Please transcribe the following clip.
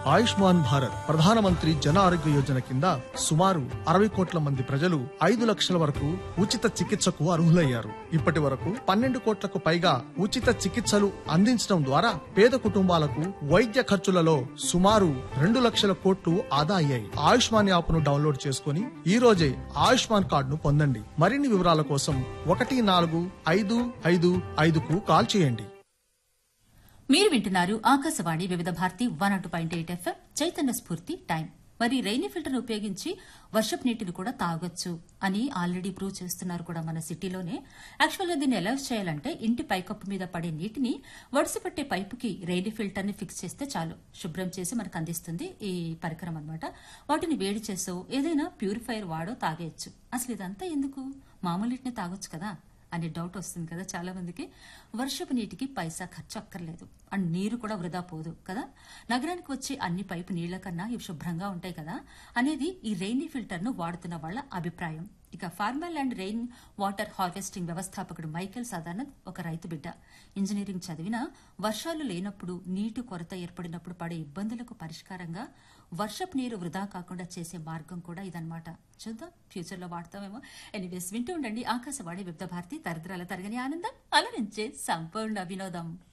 ఆయుష్మాన్ భారత్ ప్రధానమంత్రి జన ఆరోగ్య యోజన కింద సుమారు అరవై కోట్ల మంది ప్రజలు ఐదు లక్షల వరకు ఉచిత చికిత్సకు అర్హులయ్యారు ఇప్పటి వరకు పన్నెండు కోట్లకు పైగా ఉచిత చికిత్సలు అందించడం ద్వారా పేద కుటుంబాలకు వైద్య ఖర్చులలో సుమారు రెండు లక్షల కోట్లు ఆదా అయ్యాయి ఆయుష్మాన్ యాప్ ను డౌన్లోడ్ చేసుకుని ఈ రోజే ఆయుష్మాన్ కార్డును పొందండి మరిన్ని వివరాల కోసం ఒకటి నాలుగు ఐదు ఐదు ఐదుకు కాల్ చేయండి మీరు వింటున్నారు ఆకాశవాణి వివిధ భారతి వన్ అటు point eight FM Chaitanya Spoorthi time మరి రైనీ ఫిల్టర్ ఉపయోగించి వర్షపు నీటిని కూడా తాగొచ్చు అని ఆల్రెడీ ప్రూవ్ చేస్తున్నారు కూడా మన సిటీలోనే యాక్చువల్గా దీన్ని ఎలా చేయాలంటే ఇంటి పైకప్పు మీద పడే నీటిని వడిసిపట్టే పైపుకి రైనీ ఫిల్టర్ ని ఫిక్స్ చేస్తే చాలు శుభ్రం చేసి మనకు అందిస్తుంది ఈ పరికరం అన్నమాట వాటిని వేడి చేసో ఏదైనా ప్యూరిఫైయర్ వాడో తాగేయచ్చు అసలు ఇదంతా ఎందుకు మామూలు నీటిని తాగొచ్చు కదా అనే డౌట్ వస్తుంది కదా చాలా మందికి వర్షపు నీటికి పైసా ఖర్చు అక్కర్లేదు అండ్ నీరు కూడా వృధా పోదు కదా నగరానికి వచ్చే అన్ని పైపు నీళ్ల కన్నా ఇవి శుభ్రంగా ఉంటాయి కదా అనేది ఈ రెయినీ ఫిల్టర్ ను వాడుతున్న వాళ్ళ అభిప్రాయం ఇక formal and rain water harvesting వ్యవస్థాపకుడు మైకేల్ సదానంద్ ఒక రైతు బిడ్డ ఇంజనీరింగ్ చదివిన వర్షాలు లేనప్పుడు నీటి కొరత ఏర్పడినప్పుడు పడే ఇబ్బందులకు పరిష్కారంగా వర్షపు నీరు వృధా కాకుండా చేసే మార్గం కూడా ఇదన్నమాట చూద్దాం ఫ్యూచర్ లో వాడతామేమో ఎనీవేస్ వింటూ ఉండండి ఆకాశవాణి వివిధ భారతి తరతరాల తరగని ఆనందం అలరించే సంపూర్ణ వినోదం